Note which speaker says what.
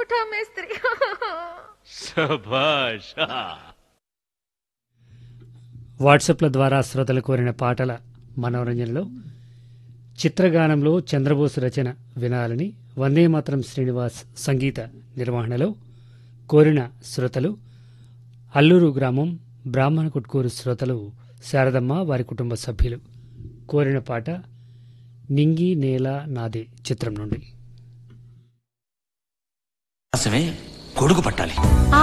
Speaker 1: ముఠా మేస్త్రి
Speaker 2: శభాష్
Speaker 3: వాట్సాప్ల ద్వారా శ్రోతలు కోరిన పాటల మనోరంజనలో చిత్రగానంలో చంద్రబోసు రచన వినాలని వందే మాత్రం శ్రీనివాస్ సంగీత నిర్వహణలో కోరిన శ్రోతలు అల్లూరు గ్రామం బ్రాహ్మణ కుట్కూరు శ్రోతలు శారదమ్మ వారి కుటుంబ సభ్యులు కోరిన పాట నింగి నేల నాదే చిత్రం నుండి
Speaker 4: కోసమే గొడుగు పట్టాలి
Speaker 1: ఆ